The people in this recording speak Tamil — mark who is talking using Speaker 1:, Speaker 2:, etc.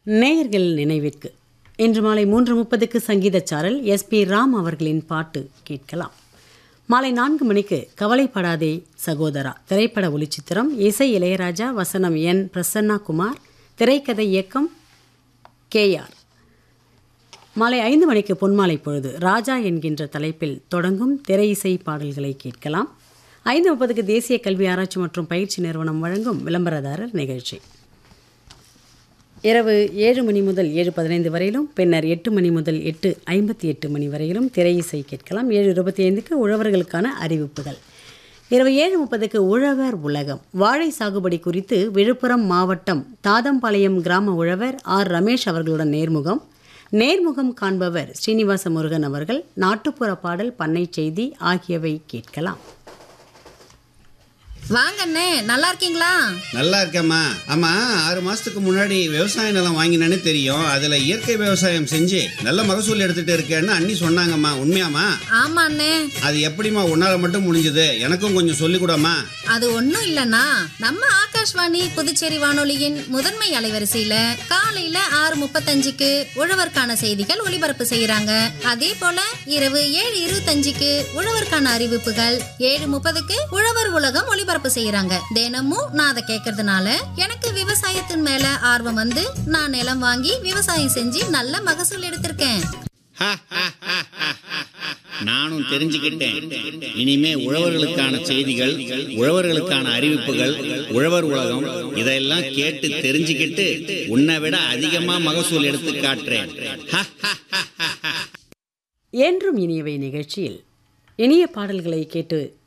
Speaker 1: நேயர்கள் நினைவிற்கு இன்று மாலை மூன்று முப்பதுக்கு சங்கீதச் சாரல் எஸ் பி ராம் அவர்களின் பாட்டு கேட்கலாம் மாலை நான்கு மணிக்கு கவலைப்படாதே சகோதரா திரைப்பட ஒளிச்சித்திரம் இசை இளையராஜா வசனம் என் பிரசன்னா குமார் திரைக்கதை இயக்கம் கேஆர் மாலை ஐந்து மணிக்கு பொன்மாலை பொழுது ராஜா என்கின்ற தலைப்பில் தொடங்கும் திரை இசை பாடல்களை கேட்கலாம் ஐந்து முப்பதுக்கு தேசிய கல்வி ஆராய்ச்சி மற்றும் பயிற்சி நிறுவனம் வழங்கும் விளம்பரதாரர் நிகழ்ச்சி இரவு ஏழு மணி முதல் ஏழு பதினைந்து வரையிலும் பின்னர் எட்டு மணி முதல் எட்டு ஐம்பத்தி எட்டு மணி வரையிலும் திரை இசை கேட்கலாம் ஏழு இருபத்தி ஐந்துக்கு உழவர்களுக்கான அறிவிப்புகள் இரவு ஏழு முப்பதுக்கு உழவர் உலகம் வாழை சாகுபடி குறித்து விழுப்புரம் மாவட்டம் தாதம்பாளையம் கிராம உழவர் ஆர் ரமேஷ் அவர்களுடன் நேர்முகம் நேர்முகம் காண்பவர் ஸ்ரீனிவாச முருகன் அவர்கள் நாட்டுப்புற பாடல் பண்ணை செய்தி ஆகியவை கேட்கலாம்
Speaker 2: வாங்க அண்ணே நல்லா இருக்கீங்களா
Speaker 3: நல்லா இருக்கேம்மா ஆமா ஆறு மாசத்துக்கு முன்னாடி விவசாய நிலம் வாங்கினேன்னு தெரியும் அதுல இயற்கை விவசாயம் செஞ்சு நல்ல மகசூல் எடுத்துட்டு இருக்கேன்னு அண்ணி சொன்னாங்கம்மா உண்மையாம்மா
Speaker 2: ஆமா அண்ணே
Speaker 3: அது எப்படிம்மா உன்னால மட்டும் முடிஞ்சது எனக்கும் கொஞ்சம் சொல்லிக் கூடம்மா
Speaker 2: அது ஒண்ணும் இல்லனா நம்ம ஆகாஷ்வாணி புதுச்சேரி வானொலியின் முதன்மை அலைவரிசையில காலையில ஆறு முப்பத்தஞ்சுக்கு உழவர்க்கான செய்திகள் ஒளிபரப்பு செய்யறாங்க அதே போல இரவு ஏழு இருபத்தஞ்சுக்கு உழவர்க்கான அறிவிப்புகள் ஏழு முப்பதுக்கு உழவர் உலகம் ஒளிபரப்பு செய்யறாங்க தினமும் நான் அதை கேட்கறதுனால எனக்கு விவசாயத்தின் மேல ஆர்வம் வந்து நான் நிலம் வாங்கி விவசாயம் செஞ்சு நல்ல மகசூல் எடுத்திருக்கேன்
Speaker 4: நானும் தெரிஞ்சுக்கிட்டேன் இனிமே உழவர்களுக்கான செய்திகள் உழவர்களுக்கான அறிவிப்புகள் உழவர் உலகம் இதெல்லாம் கேட்டு தெரிஞ்சுக்கிட்டு உன்னை விட அதிகமா மகசூல் எடுத்து காட்டுறேன்
Speaker 1: என்றும் இனியவை நிகழ்ச்சியில் இனிய பாடல்களை கேட்டு